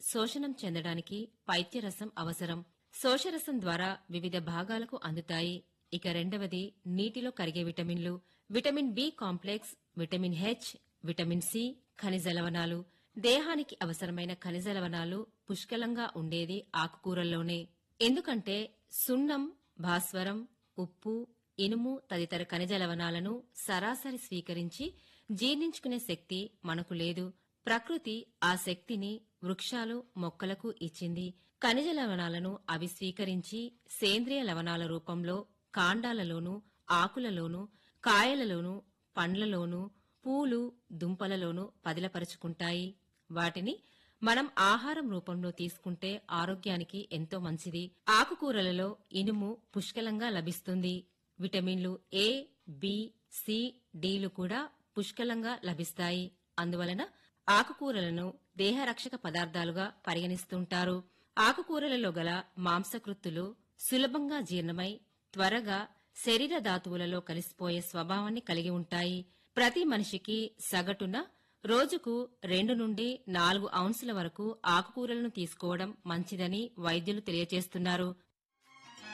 శోషణం చెందడానికి పైత్యరసం అవసరం శోషరసం ద్వారా వివిధ భాగాలకు అందుతాయి ఇక రెండవది నీటిలో కరిగే విటమిన్లు vitamin B complex vitamin H vitamin C ఖనిజ లవణాలు దేహానికి అవసరమైన ఖనిజ లవణాలు పుష్కలంగా ఉండేది ఆకుకూరల్లోనే ఎందుకంటే సున్నం భాస్వరం ఉప్పు ఇనుము తదితర ఖనిజ లవణాలను సరాసరి స్వీకరించి జీర్ణించుకునే శక్తి మనకు లేదు ప్రకృతి ఆ శక్తిని వృక్షాలు మొక్కలకు ఇచ్చింది ఖనిజ లవణాలను అవి స్వీకరించి సేంద్రియ లవణాల రూపంలో కాండాలలోనూ ఆకులలోనూ కాయలలోనూ పండ్లలోనూ పూలు దుంపలలోనూ పదిలపరుచుకుంటాయి వాటిని మనం ఆహారం రూపంలో తీసుకుంటే ఆరోగ్యానికి ఎంతో మంచిది ఆకుకూరలలో ఇనుము పుష్కలంగా లభిస్తుంది విటమిన్లు ఏ బి సి డీలు కూడా పుష్కలంగా లభిస్తాయి అందువలన ఆకుకూరలను దేహరక్షక పదార్థాలుగా పరిగణిస్తుంటారు ఆకుకూరలలో గల మాంసకృత్తులు సులభంగా జీర్ణమై త్వరగా శరీర ధాతువులలో కలిసిపోయే స్వభావాన్ని కలిగి ఉంటాయి ప్రతి మనిషికి సగటున రోజుకు రెండు నుండి నాలుగు ఔన్సుల వరకు ఆకుకూరలను తీసుకోవడం మంచిదని వైద్యులు తెలియజేస్తున్నారు